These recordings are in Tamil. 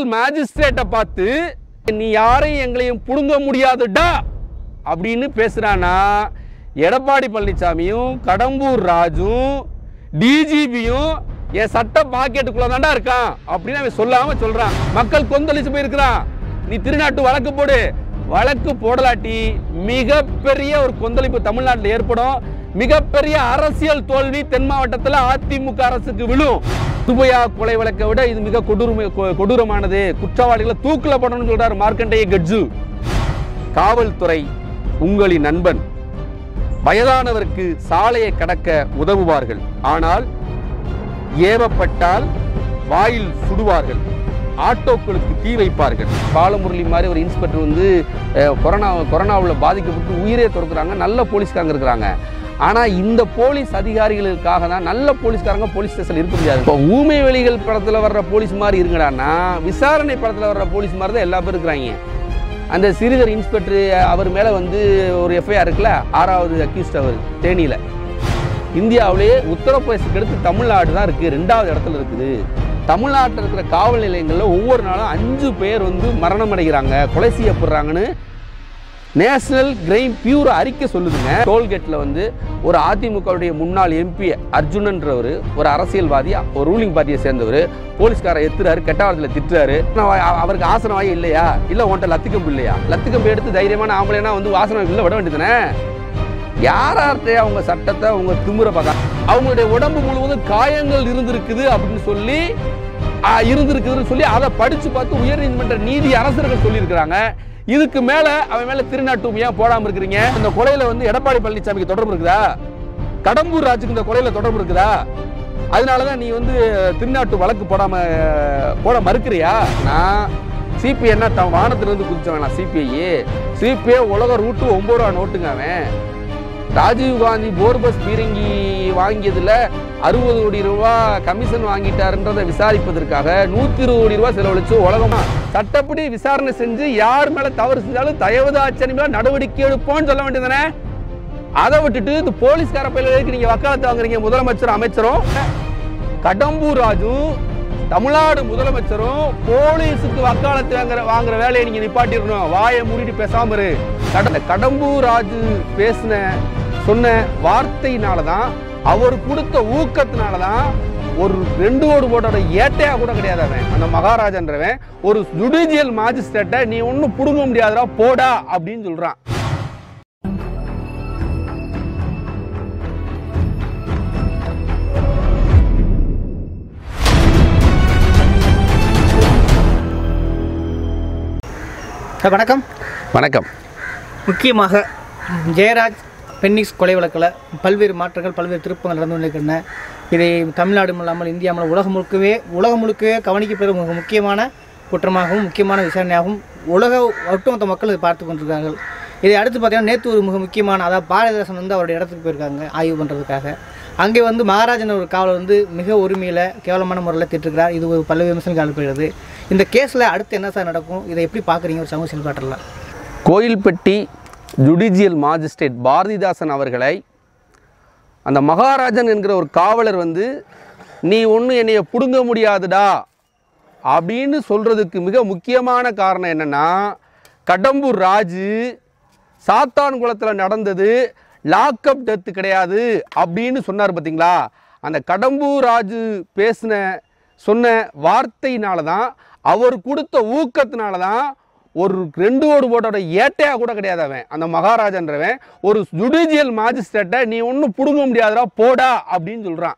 ஜுடிஷியல் மேஜிஸ்ட்ரேட்டை பார்த்து நீ யாரையும் எங்களையும் புடுங்க முடியாதுடா அப்படின்னு பேசுறானா எடப்பாடி பழனிசாமியும் கடம்பூர் ராஜும் டிஜிபியும் என் சட்ட பாக்கெட்டுக்குள்ள தான்டா இருக்கான் அப்படின்னு அவன் சொல்லாம சொல்றான் மக்கள் கொந்தளிச்சு போயிருக்கிறான் நீ திருநாட்டு வழக்கு போடு வழக்கு போடலாட்டி மிகப்பெரிய ஒரு கொந்தளிப்பு தமிழ்நாட்டில் ஏற்படும் மிகப்பெரிய அரசியல் தோல்வி தென் மாவட்டத்தில் அதிமுக அரசுக்கு விழும் சுபையா கொலை வழக்கை விட இது மிக கொடூரமை கொ- கொடூரமானது குற்றவாளிகளை தூக்கில போடணும்னு சொல்றாரு மார்க்கண்டேய கட்ஜு காவல்துறை உங்களின் நண்பன் வயதானவருக்கு சாலையை கடக்க உதவுவார்கள் ஆனால் ஏவப்பட்டால் வாயில் சுடுவார்கள் ஆட்டோக்களுக்கு தீ வைப்பார்கள் பாலமுரளி மாதிரி ஒரு இன்ஸ்பெக்டர் வந்து அஹ், கொரோனா கொரோனாவில் பாதிக்கப்பட்டு உயிரே துறக்குறாங்க நல்ல போலீஸ்காரங்க இருக்கிறாங்க ஆனால் இந்த போலீஸ் அதிகாரிகளுக்காக தான் நல்ல போலீஸ்காரங்க போலீஸ் ஸ்டேஷன் இருக்க முடியாது இப்போ ஊமை வெளிகள் படத்தில் வர்ற போலீஸ் மாதிரி இருங்கடான்னா விசாரணை படத்தில் வர்ற போலீஸ் மாதிரி தான் எல்லா பேரும் இருக்கிறாங்க அந்த சிறிதர் இன்ஸ்பெக்டர் அவர் மேலே வந்து ஒரு எஃப்ஐஆர் இருக்குல்ல ஆறாவது அக்யூஸ்ட் அவர் தேனியில் இந்தியாவிலேயே உத்தரப்பிரதேசத்துக்கு அடுத்து தமிழ்நாடு தான் இருக்குது ரெண்டாவது இடத்துல இருக்குது தமிழ்நாட்டில் இருக்கிற காவல் நிலையங்களில் ஒவ்வொரு நாளும் அஞ்சு பேர் வந்து மரணம் அடைகிறாங்க கொலை செய்யப்படுறாங்கன்னு நேஷனல் கிரைம் பியூர் அறிக்கை சொல்லுதுங்க டோல்கேட்டில் வந்து ஒரு அதிமுகவுடைய முன்னாள் எம்பி அர்ஜுனன்றவர் ஒரு அரசியல்வாதி ஒரு ரூலிங் பார்ட்டியை சேர்ந்தவர் போலீஸ்காரை எத்துறாரு கெட்ட வாரத்தில் திட்டுறாரு நான் வா- அவருக்கு ஆசன வாய் இல்லையா இல்லை உன்ட்ட லத்திக்கம்பு இல்லையா லத்திக்கம்பு எடுத்து தைரியமான ஆம்பளைனா வந்து வாசனை இல்லை விட வேண்டியதுனே யார்கிட்ட அவங்க சட்டத்தை அவங்க திமுற பார்த்தா அவங்களுடைய உடம்பு முழுவதும் காயங்கள் இருந்திருக்குது அப்படின்னு சொல்லி ஆ, இருந்திருக்குதுன்னு சொல்லி அதை படிச்சு பார்த்து உயர்நீதிமன்ற நீதி அரசர்கள் சொல்லியிருக்கிறாங்க இதுக்கு மேல அவன் மேல திருநாட்டு ஏன் போடாம இருக்கிறீங்க இந்த கொலையில வந்து எடப்பாடி பழனிசாமிக்கு தொடர்பு இருக்குதா கடம்பூர் ராஜுக்கு இந்த கொலையில தொடர்பு இருக்குதா அதனாலதான் நீ வந்து திருநாட்டு வழக்கு போடாம போட மறுக்கிறியா நான் சிபிஐ என்ன தன் வானத்துல இருந்து குதிச்சவன் நான் சிபிஐ சிபிஐ உலக ரூட்டு ஒன்பது ரூபா நோட்டுங்க அவன் ராஜீவ் காந்தி போர்பஸ் பீரங்கி வாங்கியதுல அறுபது கோடி ரூபாய் கமிஷன் வாங்கிட்டாருன்றதை விசாரிப்பதற்காக நூத்தி இருபது கோடி ரூபாய் செலவழிச்சு உலகமா சட்டப்படி விசாரணை செஞ்சு யார் மேல தவறு செஞ்சாலும் தயவுது ஆச்சரியமா நடவடிக்கை எடுப்போம்னு சொல்ல வேண்டியதானே அதை விட்டுட்டு இந்த போலீஸ்கார பயிலுக்கு நீங்க வக்காலத்து வாங்குறீங்க முதலமைச்சரும் அமைச்சரும் கடம்பூர் ராஜும் தமிழ்நாடு முதலமைச்சரும் போலீஸுக்கு வக்காலத்து வாங்குற வாங்குற வேலையை நீங்க நிப்பாட்டிடணும் வாயை மூடிட்டு பேசாம இரு கட- இந்த கடம்பூர் ராஜு பேசின சொன்ன வார்த்தையினால தான் அவர் கொடுத்த ஊக்கத்தினால தான் ஒரு ரெண்டு ஓடு போட்டோட ஏட்டையா கூட கிடையாது அவன் அந்த மகாராஜன்றவன் ஒரு ஜுடிஷியல் மாஜிஸ்ட்ரேட்டை நீ ஒன்றும் புடுங்க முடியாதுடா போடா அப்படின்னு சொல்றான் சார் வணக்கம் வணக்கம் முக்கியமாக ஜெயராஜ் பென்னிக்ஸ் கொலை வழக்கில் பல்வேறு மாற்றங்கள் பல்வேறு திருப்பங்கள் நடந்து கொண்டிருக்கின்றன இதை தமிழ்நாடு இல்லாமல் இந்தியா முழுவதும் உலகம் முழுக்கவே உலகம் முழுக்கவே கவனிக்கப்படுற மிக முக்கியமான குற்றமாகவும் முக்கியமான விசாரணையாகவும் உலக ஒட்டுமொத்த மக்கள் இதை பார்த்து கொண்டிருக்கார்கள் இதை அடுத்து பார்த்தீங்கன்னா நேற்று ஒரு மிக முக்கியமான அதாவது பாரதிதாசன் வந்து அவருடைய இடத்துக்கு போயிருக்காங்க ஆய்வு பண்ணுறதுக்காக அங்கே வந்து மகாராஜன் ஒரு காவலர் வந்து மிக உரிமையில் கேவலமான முறையில் திட்டிருக்கிறார் இது ஒரு பல்வேறு விமர்சனம் காணப்படுகிறது இந்த கேஸில் அடுத்து என்ன சார் நடக்கும் இதை எப்படி பார்க்குறீங்க ஒரு சமூக செயல்பாட்டில் கோயில்பட்டி ஜுடிஷியல் மாஜிஸ்ட்ரேட் பாரதிதாசன் அவர்களை அந்த மகாராஜன் என்கிற ஒரு காவலர் வந்து நீ ஒன்றும் என்னைய பிடுங்க முடியாதுடா அப்படின்னு சொல்கிறதுக்கு மிக முக்கியமான காரணம் என்னென்னா கடம்பூர் ராஜு சாத்தான் குளத்தில் நடந்தது லாக்அப் டெத்து கிடையாது அப்படின்னு சொன்னார் பார்த்தீங்களா அந்த கடம்பூர் ராஜு பேசின சொன்ன வார்த்தையினால தான் அவர் கொடுத்த ஊக்கத்தினால தான் ஒரு ரெண்டு ஓடு போட்டோட ஏட்டையா கூட கிடையாது அவன் அந்த மகாராஜன்றவன் ஒரு ஜுடிஷியல் மாஜிஸ்ட்ரேட்டை நீ ஒன்றும் பிடுங்க முடியாதுடா போடா அப்படின்னு சொல்கிறான்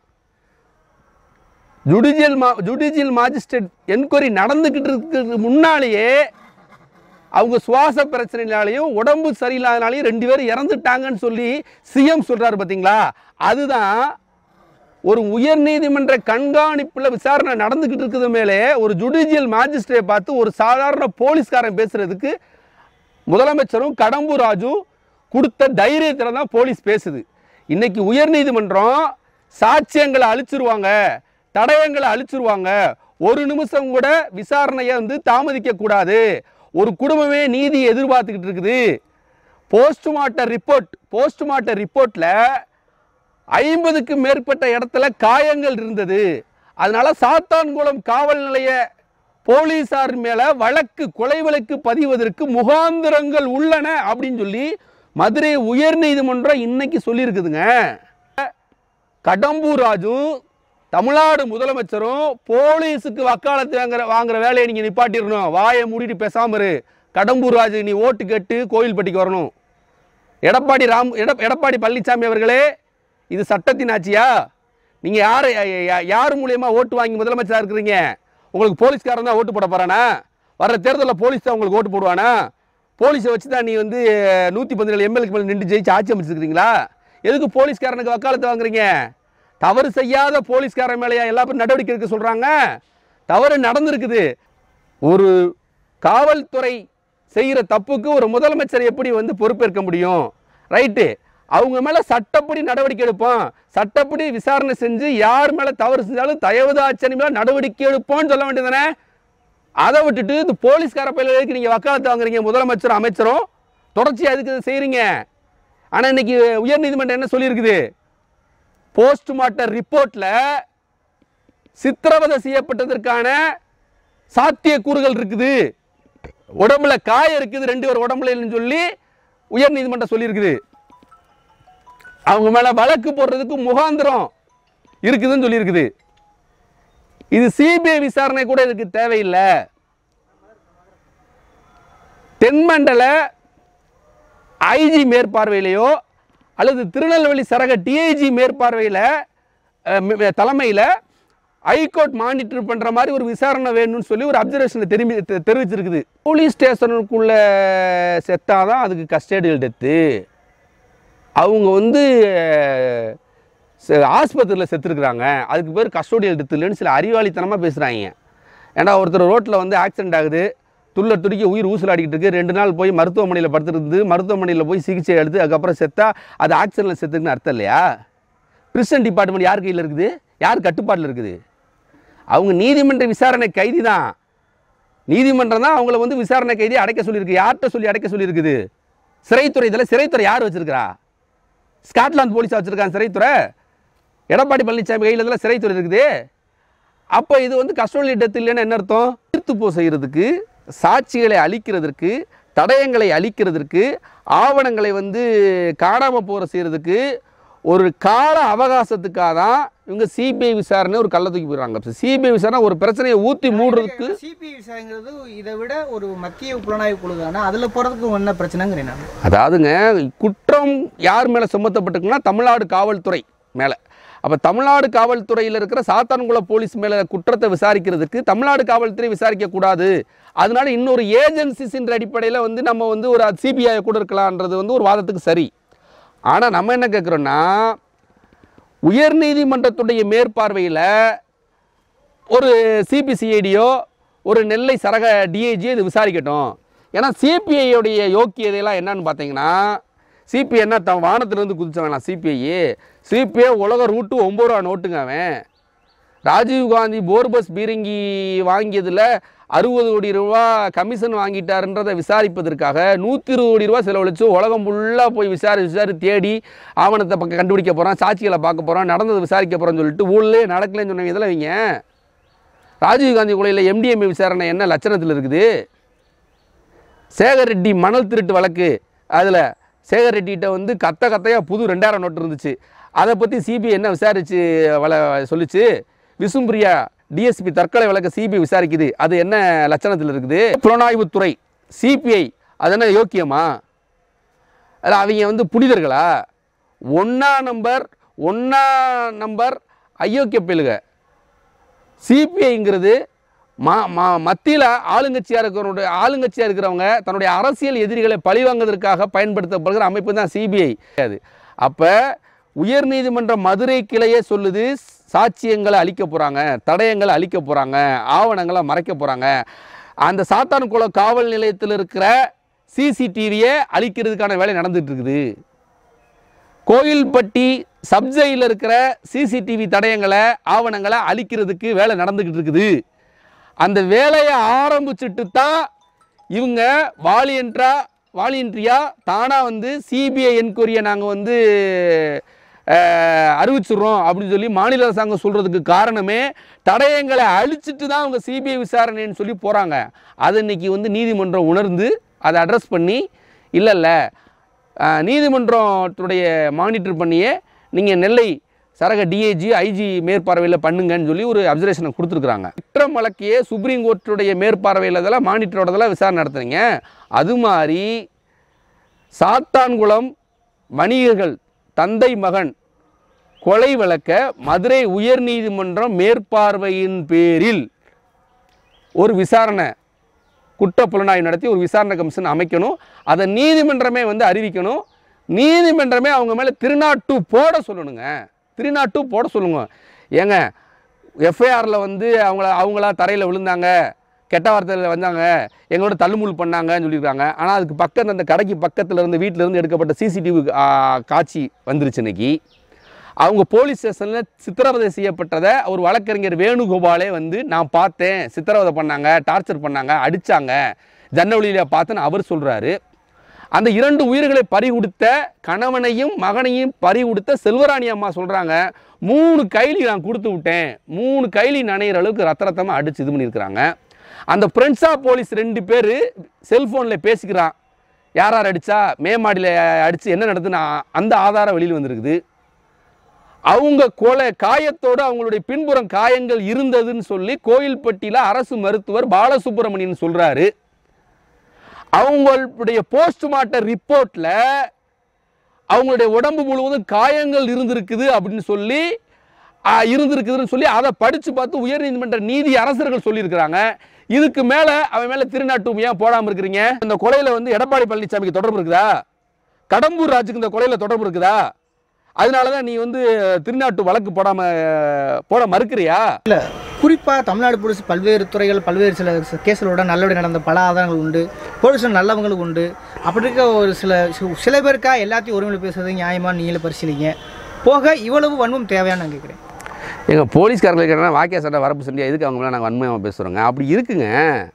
ஜுடிஷியல் மா ஜுடிஷியல் மாஜிஸ்ட்ரேட் என்கொயரி நடந்துக்கிட்டு இருக்கிறதுக்கு முன்னாலேயே அவங்க சுவாச பிரச்சனைனாலையும் உடம்பு சரியில்லாதனாலையும் ரெண்டு பேரும் இறந்துட்டாங்கன்னு சொல்லி சிஎம் சொல்றாரு பார்த்தீங்களா அதுதான் ஒரு உயர்நீதிமன்ற கண்காணிப்பில் விசாரணை நடந்துக்கிட்டு இருக்குது மேலே ஒரு ஜுடிஷியல் மாஜிஸ்ட்ரேட் பார்த்து ஒரு சாதாரண போலீஸ்காரன் பேசுறதுக்கு முதலமைச்சரும் கடம்பூர் ராஜும் கொடுத்த தைரியத்தில் தான் போலீஸ் பேசுது இன்னைக்கு உயர்நீதிமன்றம் சாட்சியங்களை அழிச்சிருவாங்க தடயங்களை அழிச்சிருவாங்க ஒரு நிமிஷம் கூட விசாரணையை வந்து தாமதிக்க கூடாது ஒரு குடும்பமே நீதி எதிர்பார்த்துக்கிட்டு இருக்குது போஸ்ட்மார்ட்டம் ரிப்போர்ட் போஸ்ட்மார்ட்டம் ரிப்போர்ட்டில் ஐம்பதுக்கு மேற்பட்ட இடத்துல காயங்கள் இருந்தது அதனால சாத்தான்குளம் காவல் நிலைய போலீசார் மேல வழக்கு கொலை வழக்கு பதிவதற்கு முகாந்திரங்கள் உள்ளன அப்படின்னு சொல்லி மதுரை உயர்நீதிமன்றம் இன்னைக்கு சொல்லியிருக்குதுங்க கடம்பூர் ராஜும் தமிழ்நாடு முதலமைச்சரும் போலீஸுக்கு வக்காலத்து வாங்குற வாங்குற வேலையை நீங்கள் நிப்பாட்டிடணும் வாயை மூடிட்டு பேசாம இரு கடம்பூர் ராஜு நீ ஓட்டு கேட்டு கோயில்பட்டிக்கு வரணும் எடப்பாடி ராம் எட எடப்பாடி பழனிசாமி அவர்களே இது சட்டத்தின் ஆட்சியா நீங்கள் யார் யார் மூலியமா ஓட்டு வாங்கி முதலமைச்சராக இருக்கிறீங்க உங்களுக்கு போலீஸ்காரன் தான் ஓட்டு போட போகிறானா வர்ற தேர்தலில் போலீஸ் தான் உங்களுக்கு ஓட்டு போடுவானா போலீஸை வச்சு தான் நீ வந்து நூற்றி பதினேழு எம்எல்ஏக்கு மேலே நின்று ஜெயிச்சு ஆட்சி அமைச்சிருக்கிறீங்களா எதுக்கு போலீஸ்காரனுக்கு வக்காலத்து வாங்குறீங்க தவறு செய்யாத போலீஸ்காரன் மேலேயா எல்லா பேரும் நடவடிக்கை எடுக்க சொல்கிறாங்க தவறு நடந்திருக்குது ஒரு காவல்துறை செய்கிற தப்புக்கு ஒரு முதலமைச்சர் எப்படி வந்து பொறுப்பேற்க முடியும் ரைட்டு அவங்க மேலே சட்டப்படி நடவடிக்கை எடுப்போம் சட்டப்படி விசாரணை செஞ்சு யார் மேலே தவறு செஞ்சாலும் தயவுதாட்சணி மேலே நடவடிக்கை எடுப்போம்னு சொல்ல வேண்டியதானே அதை விட்டுட்டு இந்த போலீஸ்கார பயிலுக்கு நீங்கள் வக்காலத்து வாங்குறீங்க முதலமைச்சரும் அமைச்சரும் தொடர்ச்சியாக அதுக்கு இதை செய்கிறீங்க ஆனால் இன்னைக்கு உயர்நீதிமன்றம் என்ன சொல்லியிருக்குது போஸ்ட்மார்ட்டம் ரிப்போர்ட்டில் சித்திரவதை செய்யப்பட்டதற்கான சாத்தியக்கூறுகள் இருக்குது உடம்புல காயம் இருக்குது ரெண்டு பேர் உடம்புலன்னு சொல்லி உயர்நீதிமன்றம் சொல்லியிருக்குது அவங்க மேல வழக்கு போடுறதுக்கு முகாந்திரம் இருக்குதுன்னு சொல்லியிருக்குது இது சிபிஐ விசாரணை கூட இதுக்கு தேவையில்லை தென்மண்டல ஐஜி மேற்பார்வையிலையோ அல்லது திருநெல்வேலி சரக டிஐஜி மேற்பார்வையில் தலைமையில் ஹைகோர்ட் மானிட்டர் பண்ணுற மாதிரி ஒரு விசாரணை வேணும்னு சொல்லி ஒரு அப்சர்வேஷனை தெரிவி தெ- தெரிவிச்சிருக்குது போலீஸ் ஸ்டேஷனுக்குள்ள செத்தாதான் அதுக்கு கஸ்டடியல் டெத்து அவங்க வந்து ஆஸ்பத்திரியில் செத்துருக்குறாங்க அதுக்கு பேர் கஸ்டோடியல் டெத்து இல்லைன்னு சில அறிவாளித்தனமாக பேசுகிறாங்க ஏன்னா ஒருத்தர் ரோட்டில் வந்து ஆக்சிடென்ட் ஆகுது துள்ள துடிக்க உயிர் ஊசலாடிக்கிட்டு இருக்கு ரெண்டு நாள் போய் மருத்துவமனையில் படுத்துருந்து மருத்துவமனையில் போய் சிகிச்சை எடுத்து அதுக்கப்புறம் செத்தா அது ஆக்சிடென்ட்டில் செத்துக்குன்னு அர்த்தம் இல்லையா பிரிசன் டிபார்ட்மெண்ட் யார் கையில் இருக்குது யார் கட்டுப்பாட்டில் இருக்குது அவங்க நீதிமன்ற விசாரணை கைதி தான் நீதிமன்றம் தான் அவங்கள வந்து விசாரணை கைதி அடைக்க சொல்லியிருக்கு யார்கிட்ட சொல்லி அடைக்க சொல்லியிருக்குது சிறைத்துறை இதில் சிறைத்துறை யார் வச்சிருக்கிறா ஸ்காட்லாந்து போலீஸாக வச்சிருக்காங்க சிறைத்துறை எடப்பாடி பழனிசாமி கையில் இதெல்லாம் சிறைத்துறை இருக்குது அப்போ இது வந்து கஸ்டோடியல் டெத் இல்லைன்னு என்ன அர்த்தம் தீர்த்து போ செய்கிறதுக்கு சாட்சிகளை அழிக்கிறதற்கு தடயங்களை அழிக்கிறதற்கு ஆவணங்களை வந்து காணாமல் போகிற செய்கிறதுக்கு ஒரு கால அவகாசத்துக்காக தான் இவங்க சிபிஐ விசாரணை ஒரு கள்ள தூக்கி போயிடுறாங்க சிபிஐ விசாரணை ஒரு பிரச்சனையை ஊற்றி மூடுறதுக்கு சிபிஐ விசாரணைங்கிறது இதை விட ஒரு மத்திய புலனாய்வு குழு தானே அதில் போகிறதுக்கு என்ன பிரச்சனைங்கிறேன் நான் அதாவதுங்க குற்றம் யார் மேலே சுமத்தப்பட்டிருக்குன்னா தமிழ்நாடு காவல்துறை மேலே அப்போ தமிழ்நாடு காவல்துறையில் இருக்கிற சாத்தான்குள போலீஸ் மேலே குற்றத்தை விசாரிக்கிறதுக்கு தமிழ்நாடு காவல்துறை விசாரிக்கக்கூடாது அதனால இன்னொரு ஏஜென்சிஸ்ன்ற அடிப்படையில் வந்து நம்ம வந்து ஒரு சிபிஐ கூட இருக்கலான்றது வந்து ஒரு வாதத்துக்கு சரி ஆனால் நம்ம என்ன கேட்குறோன்னா உயர்நீதிமன்றத்துடைய மேற்பார்வையில் ஒரு சிபிசிஐடியோ ஒரு நெல்லை சரக டிஐஜி இது விசாரிக்கட்டும் ஏன்னா சிபிஐயோடைய யோக்கியதையெல்லாம் என்னன்னு பார்த்தீங்கன்னா சிபிஐ என்ன தன் வானத்திலிருந்து குதிச்சவனா சிபிஐ சிபிஐ உலக ரூட்டு ஒம்பது ரூபா நோட்டுங்க அவன் ராஜீவ் காந்தி போர்பஸ் பீரங்கி வாங்கியதில் அறுபது கோடி ரூபா கமிஷன் வாங்கிட்டாருன்றதை விசாரிப்பதற்காக நூற்றி இருபது கோடி ரூபா செலவழிச்சு உலகம் ஃபுல்லாக போய் விசாரி விசாரி தேடி ஆவணத்தை பக்கம் கண்டுபிடிக்க போகிறான் சாட்சிகளை பார்க்க போகிறான் நடந்ததை விசாரிக்க போகிறோன்னு சொல்லிட்டு ஊழலே நடக்கலைன்னு சொன்னவங்க இதில் வைங்க ராஜீவ்காந்தி கொலையில் எம்டிஎம்ஏ விசாரணை என்ன லட்சணத்தில் இருக்குது சேகர் ரெட்டி மணல் திருட்டு வழக்கு அதில் சேகர் ரெட்டிகிட்ட வந்து கத்த கத்தையாக புது ரெண்டாயிரம் நோட்டு இருந்துச்சு அதை பற்றி சிபிஐ என்ன விசாரிச்சு வள சொல்லுச்சு விசும்பிரியா டிஎஸ்பி தற்கொலை வழக்கு சிபிஐ விசாரிக்குது அது என்ன லட்சணத்தில் இருக்குது புலனாய்வுத்துறை சிபிஐ அது என்ன யோக்கியமா அதில் அவங்க வந்து புனிதர்களா ஒன்றா நம்பர் ஒன்றா நம்பர் அயோக்கிய பெழுக சிபிஐங்கிறது மா மா மத்தியில் ஆளுங்கட்சியாக இருக்கிறவனுடைய ஆளுங்கட்சியாக இருக்கிறவங்க தன்னுடைய அரசியல் எதிரிகளை பழிவாங்குவதற்காக பயன்படுத்தப்படுகிற அமைப்பு தான் சிபிஐ அது அப்போ உயர்நீதிமன்ற மதுரை கிளையே சொல்லுது சாட்சியங்களை அழிக்க போகிறாங்க தடயங்களை அழிக்க போகிறாங்க ஆவணங்களை மறைக்க போகிறாங்க அந்த சாத்தான்குளம் காவல் நிலையத்தில் இருக்கிற சிசிடிவியை அழிக்கிறதுக்கான வேலை நடந்துட்டு இருக்குது கோயில்பட்டி சப்ஜையில் இருக்கிற சிசிடிவி தடயங்களை ஆவணங்களை அழிக்கிறதுக்கு வேலை நடந்துக்கிட்டு இருக்குது அந்த வேலையை ஆரம்பிச்சுட்டு தான் இவங்க வாலியன்ட்ரா வாலியன்ட்ரியா தானாக வந்து சிபிஐ என்கொயரியை நாங்கள் வந்து அஹ், அறிவிச்சிடுறோம் அப்படின்னு சொல்லி மாநில அரசாங்கம் சொல்கிறதுக்கு காரணமே தடயங்களை அழிச்சிட்டு தான் அவங்க சிபிஐ விசாரணைன்னு சொல்லி போகிறாங்க அதை இன்னைக்கு வந்து நீதிமன்றம் உணர்ந்து அதை அட்ரஸ் பண்ணி இல்லை இல்லை நீதிமன்றத்துடைய மானிட்டர் பண்ணியே நீங்கள் நெல்லை சரக டிஏஜி ஐஜி மேற்பார்வையில் பண்ணுங்கன்னு சொல்லி ஒரு அப்சர்வேஷனை கொடுத்துருக்குறாங்க குற்றம் வழக்கையே சுப்ரீம் கோர்ட்டுடைய மேற்பார்வையில் இதெல்லாம் மானிட்டரோடதெல்லாம் விசாரணை நடத்துறீங்க அது மாதிரி சாத்தான்குளம் வணிகர்கள் தந்தை மகன் கொலை வழக்க மதுரை உயர்நீதிமன்றம் மேற்பார்வையின் பேரில் ஒரு விசாரணை குற்ற புலனாய்வு நடத்தி ஒரு விசாரணை கமிஷன் அமைக்கணும் அதை நீதிமன்றமே வந்து அறிவிக்கணும் நீதிமன்றமே அவங்க மேலே திருநாட்டு போட சொல்லணுங்க திருநாட்டு போட சொல்லுங்க ஏங்க எஃப்ஐஆரில் வந்து அவங்கள அவங்களா தரையில் விழுந்தாங்க கெட்ட வார்த்தையில் வந்தாங்க எங்களோட தள்ளுமுள் பண்ணாங்கன்னு சொல்லியிருக்காங்க ஆனால் அதுக்கு பக்கத்து அந்த கடைக்கு பக்கத்தில் இருந்து வீட்டில் இருந்து எடுக்கப்பட்ட சிசிடிவி காட்சி வந்துருச்சு இன்னைக்கு அவங்க போலீஸ் ஸ்டேஷனில் சித்திரவதை செய்யப்பட்டதை ஒரு வழக்கறிஞர் வேணுகோபாலே வந்து நான் பார்த்தேன் சித்திரவதை பண்ணாங்க டார்ச்சர் பண்ணாங்க அடித்தாங்க ஜன்னவழியில் பார்த்தேன்னு அவர் சொல்கிறாரு அந்த இரண்டு உயிர்களை பறிகொடுத்த கணவனையும் மகனையும் பறிகொடுத்த செல்வராணி அம்மா சொல்கிறாங்க மூணு கைலி நான் கொடுத்து விட்டேன் மூணு கைலி நனையிற அளவுக்கு ரத்த ரத்தமாக அடிச்சு இது பண்ணியிருக்கிறாங்க அந்த பிரெண்ட்ஸா போலீஸ் ரெண்டு பேர் செல்ஃபோனில் பேசிக்கிறான் யார் யார் அடித்தா மேமாடியில் அடித்து என்ன நடந்துன்னு அ- அந்த ஆதாரம் வெளியில் வந்திருக்குது அவங்க கொலை காயத்தோடு அவங்களுடைய பின்புறம் காயங்கள் இருந்ததுன்னு சொல்லி கோயில்பட்டியில் அரசு மருத்துவர் பாலசுப்ரமணியன் சொல்றாரு அவங்களுடைய போஸ்ட்மார்ட்டம் ரிப்போர்ட்ல அவங்களுடைய உடம்பு முழுவதும் காயங்கள் இருந்திருக்குது அப்படின்னு சொல்லி ஆ, இருந்திருக்குதுன்னு சொல்லி அதை படித்து பார்த்து உயர்நீதிமன்ற நீதி அரசர்கள் சொல்லியிருக்கிறாங்க இதுக்கு மேலே அவன் மேலே திருநாட்டு ஏன் போடாமல் இருக்கிறீங்க இந்த கொலையில் வந்து எடப்பாடி பழனிசாமிக்கு தொடர்பு இருக்குதா கடம்பூர் ராஜுக்கு இந்த கொலையில் தொடர்பு இருக்குதா அதனால தான் நீ வந்து திருநாட்டு வழக்கு போடாமல் போட மறுக்கிறியா குறிப்பாக தமிழ்நாடு போலீஸ் பல்வேறு துறைகள் பல்வேறு சில கேஸ்களோட நல்லபடி நடந்த பல ஆதாரங்கள் உண்டு போலீஸில் நல்லவங்களும் உண்டு அப்படி இருக்க ஒரு சில சி- சில பேருக்கா எல்லாத்தையும் ஒருமையில் பேசுறது நியாயமா நீங்களே பரிசீலிங்க போக இவ்வளவு வன்மம் தேவையான்னு நான் கேட்குறேன் எங்கள் போலீஸ்காரங்களுக்கு என்ன வாக்கிய சட்டை வரப்பு சண்டையா எதுக்கு அவங்க மேலே நாங்கள் வன்மையாக பேசுகிறோங்க அப்படி இருக்குங்க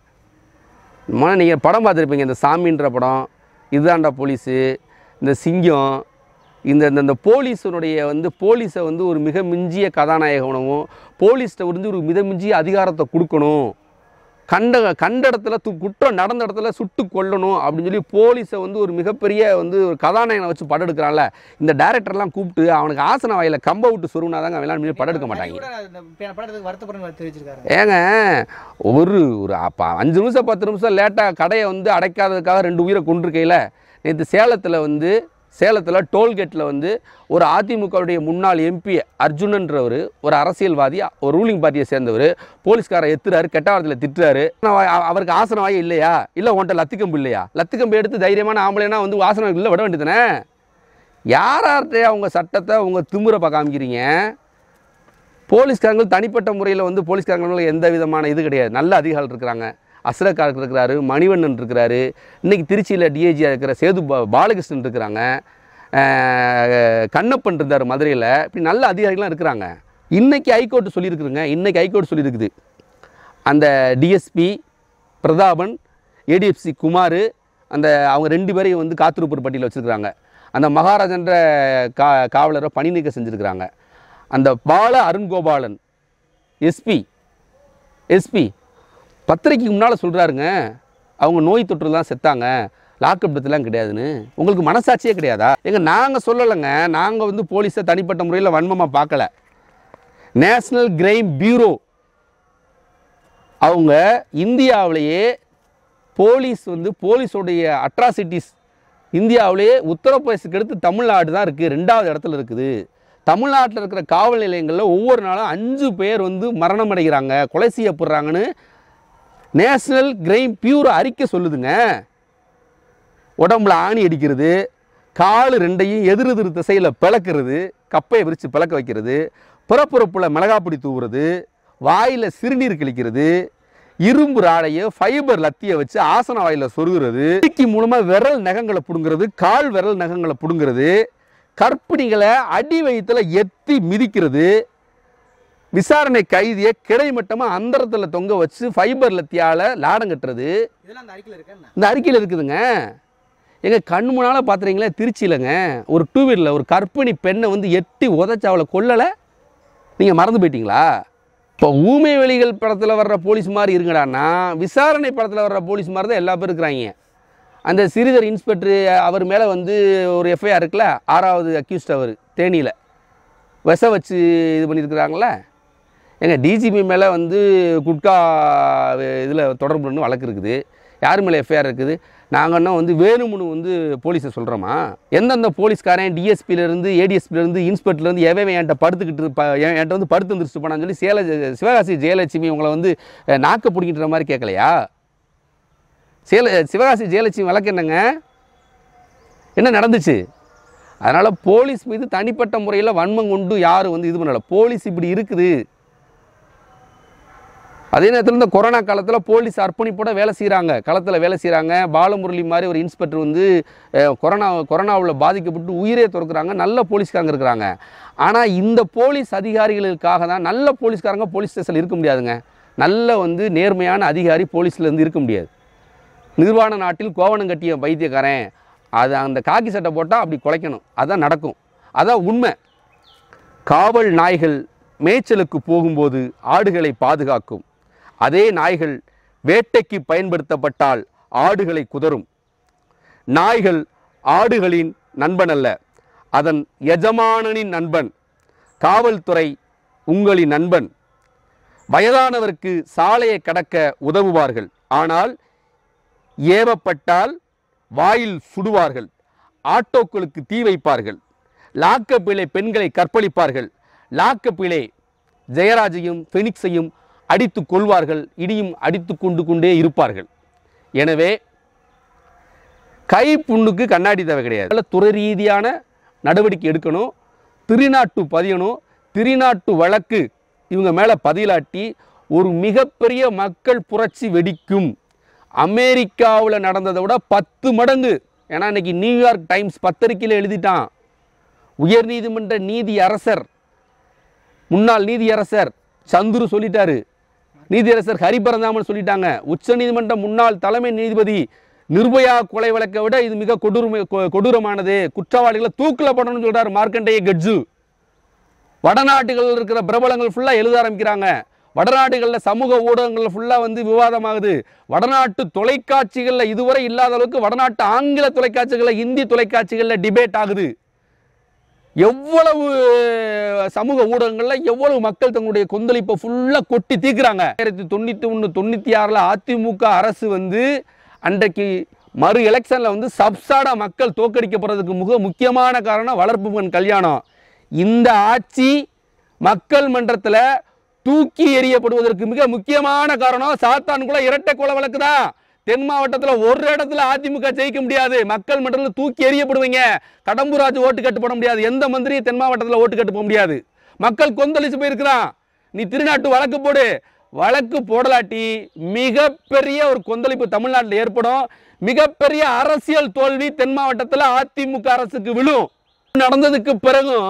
மொதல்ல நீங்கள் படம் பார்த்துருப்பீங்க இந்த சாமின்ற படம் இதுதான்டா போலீஸு இந்த சிங்கம் இந்த இந்த- இந்த போலீஸனுடைய வந்து போலீஸை வந்து ஒரு மிக மிஞ்சிய கதாநாயகனவும் போலீஸ்கிட்ட வந்து ஒரு மித மிஞ்சிய அதிகாரத்தை கொடுக்கணும் கண்ட கண்ட இடத்துல து குற்றம் நடந்த இடத்துல சுட்டு கொல்லணும் அப்படின்னு சொல்லி போலீஸை வந்து ஒரு மிகப்பெரிய வந்து ஒரு கதாநாயகனை வச்சு படம் எடுக்கிறான்ல இந்த டேரக்டர்லாம் கூப்பிட்டு அவனுக்கு ஆசன வாயில கம்ப விட்டு சொருவினாதாங்க அவன் எல்லாம் படம் எடுக்க மாட்டாங்க கூட இந்த ப- படத்துக்கு வருத்தப்படுற தெரிவிச்சிருக்காரு ஏங்க ஒரு ஒரு அப்போ அஞ்சு நிமிஷம் பத்து நிமிஷம் லேட்டாக கடையை வந்து அடைக்காததுக்காக ரெண்டு உயிரை கொண்டிருக்கையில் நேற்று சேலத்தில் வந்து சேலத்தில் டோல்கேட்டில் வந்து ஒரு அதிமுகவுடைய முன்னாள் எம்பி அர்ஜுனன்றவர் ஒரு அரசியல்வாதி ஒரு ரூலிங் பார்ட்டியை சேர்ந்தவர் போலீஸ்காரை எத்துறாரு கெட்ட வார்த்தையில் திட்டுறாரு ஆனா, அவ- அவருக்கு ஆசன வாய் இல்லையா இல்லை உன்ட்ட லத்திக்கம்பு இல்லையா லத்திக்கம்பு எடுத்து தைரியமான ஆம்பளைனா வந்து ஆசனம் இல்லை விட வேண்டியதுதானே யார்கிட்ட அவங்க சட்டத்தை உங்கள் திமுறை பார்க்க காமிக்கிறீங்க போலீஸ்காரங்கள் தனிப்பட்ட முறையில் வந்து போலீஸ்காரங்களுக்கு எந்த விதமான இது கிடையாது நல்ல அதிகாரிகள் இருக்கிறாங்க அஸ்ரக்கார் இருக்கிறாரு மணிவண்ணன் இருக்கிறாரு இன்னைக்கு திருச்சியில் டிஐஜியாக இருக்கிற சேது பா- பாலகிருஷ்ணன் இருக்கிறாங்க அஹ் கண்ணப்பன் இருந்தார் மதுரையில் இப்படி நல்ல அதிகாரிகள்லாம் இருக்கிறாங்க இன்னைக்கு ஹைகோர்ட் சொல்லியிருக்குதுங்க இன்னைக்கு ஹைகோர்ட் சொல்லியிருக்குது அந்த டிஎஸ்பி பிரதாபன் ஏடிஎஃப்சி குமார் அந்த அவங்க ரெண்டு பேரையும் வந்து காத்திருப்பூர் பட்டியலில் வச்சுருக்கிறாங்க அந்த மகாராஜன்ற கா காவலரை பணி நீக்கம் செஞ்சுருக்கிறாங்க அந்த பால அருண்கோபாலன் எஸ்பி எஸ்பி பத்திரிக்கைக்கு முன்னால் சொல்கிறாருங்க அவங்க நோய் தொற்று தான் செத்தாங்க லாக்அப் டெத்துலாம் கிடையாதுன்னு உங்களுக்கு மனசாட்சியே கிடையாதா எங்க நாங்கள் சொல்லலைங்க நாங்கள் வந்து போலீஸை தனிப்பட்ட முறையில் வன்மமாக பார்க்கல நேஷ்னல் கிரைம் பியூரோ அவங்க இந்தியாவிலேயே போலீஸ் வந்து போலீஸோடைய அட்ராசிட்டிஸ் இந்தியாவிலேயே உத்தரப்பிரதேசத்துக்கு அடுத்து தமிழ்நாடு தான் இருக்குது ரெண்டாவது இடத்துல இருக்குது தமிழ்நாட்டில் இருக்கிற காவல் நிலையங்களில் ஒவ்வொரு நாளும் அஞ்சு பேர் வந்து மரணம் அடைகிறாங்க கொலை செய்யப்படுறாங்கன்னு நேஷனல் கிரைம் பியூரோ அறிக்கை சொல்லுதுங்க உடம்புல ஆணி அடிக்கிறது கால் ரெண்டையும் எதிர் எதிர் திசையில் பிளக்கிறது கப்பையை விரித்து பிளக்க வைக்கிறது புறப்புறப்பில் மிளகாப்பொடி தூவுறது வாயில் சிறுநீர் கழிக்கிறது இரும்பு ராடையை ஃபைபர் லத்தியை வச்சு ஆசன வாயில் சொருகிறது இடுக்கி மூலமாக விரல் நகங்களை பிடுங்கிறது கால் விரல் நகங்களை பிடுங்கிறது கற்பிணிகளை அடி வயிற்றுல எத்தி மிதிக்கிறது விசாரணை கைதியை கிடைமட்டமாக அந்தரத்தில் தொங்க வச்சு ஃபைபர் லத்தியால் லாடம் கட்டுறது இதெல்லாம் அந்த அறிக்கையில் இருக்கா இந்த அறிக்கையில் இருக்குதுங்க எங்க கண் முன்னால் பார்த்துறீங்களே திருச்சியிலங்க ஒரு டூ வீலரில் ஒரு கர்ப்பிணி பெண்ணை வந்து எட்டி உதச்சி அவளை கொல்லலை நீங்கள் மறந்து போயிட்டீங்களா இப்போ ஊமை வெளிகள் படத்தில் வர்ற போலீஸ் மாதிரி இருக்குடான்னா விசாரணை படத்தில் வர்ற போலீஸ் மாதிரி தான் எல்லா பேரும் இருக்கிறாங்க அந்த சிறிதர் இன்ஸ்பெக்டர் அவர் மேலே வந்து ஒரு எஃப்ஐஆர் இருக்குல்ல ஆறாவது அக்யூஸ்ட் அவர் தேனியில் விஷ வச்சு இது பண்ணியிருக்கிறாங்களே எங்க டிஜிபி மேலே வந்து குட்கா இதில் தொடர்பு பண்ணி வழக்கு இருக்குது யார் மேலே எஃப்ஐஆர் இருக்குது நாங்கள் என்ன வந்து வேணும்னு வந்து போலீஸை சொல்கிறோமா எந்தெந்த போலீஸ்காரன் டிஎஸ்பிலேருந்து ஏடிஎஸ்பிலேருந்து இன்ஸ்பெக்டர்லேருந்து எவன் என்கிட்ட படுத்துக்கிட்டு இருப்ப என்- என்கிட்ட வந்து படுத்து வந்துருச்சு போனான்னு சொல்லி சேல சிவகாசி ஜெயலட்சுமி உங்களை வந்து அஹ், நாக்க பிடிக்கின்ற மாதிரி கேட்கலையா சேல சிவகாசி ஜெயலட்சுமி வழக்கு என்னங்க என்ன நடந்துச்சு அதனால் போலீஸ் மீது தனிப்பட்ட முறையில் வன்மம் கொண்டு யாரும் வந்து இது பண்ணலை போலீஸ் இப்படி இருக்குது அதே நேரத்தில் இந்த கொரோனா காலத்தில் போலீஸ் அர்ப்பணிப்போட வேலை செய்கிறாங்க களத்தில் வேலை செய்கிறாங்க பாலமுரளி மாதிரி ஒரு இன்ஸ்பெக்டர் வந்து அஹ், கொரோனா கொரோனாவில் பாதிக்கப்பட்டு உயிரே துறக்குறாங்க நல்ல போலீஸ்காரங்க இருக்கிறாங்க ஆனால் இந்த போலீஸ் அதிகாரிகளுக்காக தான் நல்ல போலீஸ்காரங்க போலீஸ் ஸ்டேஷனில் இருக்க முடியாதுங்க நல்ல வந்து நேர்மையான அதிகாரி போலீஸில் இருந்து இருக்க முடியாது நிர்வாண நாட்டில் கோவணம் கட்டிய பைத்தியக்காரன் அது அந்த காக்கி சட்டை போட்டால் அப்படி குலைக்கணும் அதான் நடக்கும் அதான் உண்மை காவல் நாய்கள் மேய்ச்சலுக்கு போகும்போது ஆடுகளை பாதுகாக்கும் அதே நாய்கள் வேட்டைக்கு பயன்படுத்தப்பட்டால் ஆடுகளை குதறும் நாய்கள் ஆடுகளின் நண்பன் அல்ல அதன் எஜமானனின் நண்பன் காவல்துறை உங்களின் நண்பன் வயதானவருக்கு சாலையை கடக்க உதவுவார்கள் ஆனால் ஏவப்பட்டால் வாயில் சுடுவார்கள் ஆட்டோக்களுக்கு தீ வைப்பார்கள் லாக்கப்பிலே பெண்களை கற்பழிப்பார்கள் லாக்கப்பிலே ஜெயராஜையும் ஃபெனிக்ஸையும் அடித்து கொள்வார்கள் இடியும் அடித்து கொண்டு கொண்டே இருப்பார்கள் எனவே கை புண்ணுக்கு கண்ணாடி தேவை கிடையாது அதுல துறை ரீதியான நடவடிக்கை எடுக்கணும் திருநாட்டு பதியணும் திருநாட்டு வழக்கு இவங்க மேலே பதிலாட்டி ஒரு மிகப்பெரிய மக்கள் புரட்சி வெடிக்கும் அமெரிக்காவில் நடந்ததை விட பத்து மடங்கு ஏன்னா இன்னைக்கு நியூயார்க் டைம்ஸ் பத்திரிக்கையில் எழுதிட்டான் உயர்நீதிமன்ற நீதி அரசர் முன்னாள் நீதியரசர் சந்துரு சொல்லிட்டாரு நீதியரசர் ஹரிபரந்தாமன் சொல்லிட்டாங்க உச்சநீதிமன்ற முன்னாள் தலைமை நீதிபதி நிர்பயா கொலை வழக்கை விட இது மிக கொடூரமை கொ- கொடூரமானது குற்றவாளிகளை தூக்கில் போடணும்னு சொல்றாரு மார்க்கண்டேய கட்ஜு வடநாட்டுகளில் இருக்கிற பிரபலங்கள் ஃபுல்லாக எழுத ஆரம்பிக்கிறாங்க வடநாடுகளில் சமூக ஊடகங்களில் ஃபுல்லாக வந்து விவாதமாகுது வடநாட்டு தொலைக்காட்சிகளில் இதுவரை இல்லாத அளவுக்கு வடநாட்டு ஆங்கில தொலைக்காட்சிகளில் இந்தி தொலைக்காட்சிகளில் டிபேட் ஆகுது எவ்வளவு சமூக ஊடகங்களில் எவ்வளவு மக்கள் தங்களுடைய கொந்தளிப்பை ஃபுல்லாக கொட்டி தீக்குறாங்க ஆயிரத்தி தொண்ணூற்றி ஒன்று தொண்ணூற்றி ஆறில் அதிமுக அரசு வந்து அன்றைக்கு மறு எலெக்ஷனில் வந்து சப்சாடா மக்கள் தோற்கடிக்கப்படுறதுக்கு மிக முக்கியமான காரணம் வளர்ப்பு பெண் கல்யாணம் இந்த ஆட்சி மக்கள் மன்றத்தில் தூக்கி எறியப்படுவதற்கு மிக முக்கியமான காரணம் சாத்தான்குள இரட்டை கொலை வழக்கு தான் தென் மாவட்டத்தில் ஒரு இடத்துல அதிமுக ஜெயிக்க முடியாது மக்கள் மன்றத்தில் தூக்கி எறியப்படுவீங்க கடம்பூராஜ் ஓட்டு கட்டு போட முடியாது எந்த மந்திரியும் தென் மாவட்டத்தில் ஓட்டு கட்டு போக முடியாது மக்கள் கொந்தளிச்சு போயிருக்கிறான் நீ திருநாட்டு வழக்கு போடு வழக்கு போடலாட்டி மிகப்பெரிய ஒரு கொந்தளிப்பு தமிழ்நாட்டில் ஏற்படும் மிகப்பெரிய அரசியல் தோல்வி தென் மாவட்டத்தில் அதிமுக அரசுக்கு விழும் நடந்ததுக்கு பிறகும்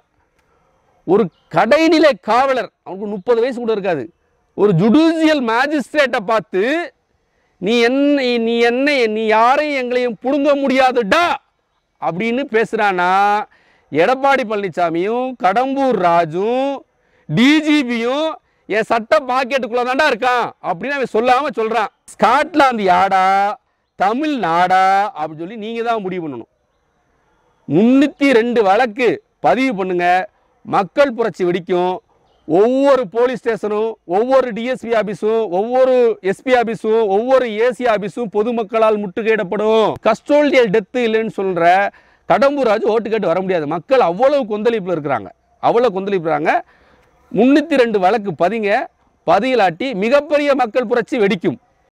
ஒரு கடைநிலை காவலர் அவனுக்கு முப்பது வயசு கூட இருக்காது ஒரு ஜுடிஷியல் மேஜிஸ்ட்ரேட்டை பார்த்து நீ என்ன நீ என்ன நீ யாரையும் எங்களையும் புடுங்க முடியாதுடா அப்படின்னு பேசுகிறானா எடப்பாடி பழனிசாமியும் கடம்பூர் ராஜும் டிஜிபியும் என் சட்ட பாக்கெட்டுக்குள்ளே தான்டா இருக்கான் அப்படின்னு அவன் சொல்லாமல் சொல்கிறான் ஸ்காட்லாந்து யாடா தமிழ் நாடா அப்படின்னு சொல்லி நீங்கள் தான் முடிவு பண்ணணும் முன்னூற்றி ரெண்டு வழக்கு பதிவு பண்ணுங்க மக்கள் புரட்சி வெடிக்கும் ஒவ்வொரு போலீஸ் ஸ்டேஷனும் ஒவ்வொரு டிஎஸ்பி ஆபீஸும் ஒவ்வொரு எஸ்பி ஆபீஸும் ஒவ்வொரு ஏசி ஆபீஸும் பொதுமக்களால் முற்றுகையிடப்படும் கஸ்டோல்டியல் டெத்து இல்லைன்னு சொல்ற கடம்பூர் ராஜு ஓட்டு கேட்டு வர முடியாது மக்கள் அவ்வளவு கொந்தளிப்பில் இருக்கிறாங்க அவ்வளோ கொந்தளிப்புறாங்க முன்னூற்றி ரெண்டு வழக்கு பதிங்க பதியலாட்டி மிகப்பெரிய மக்கள் புரட்சி வெடிக்கும்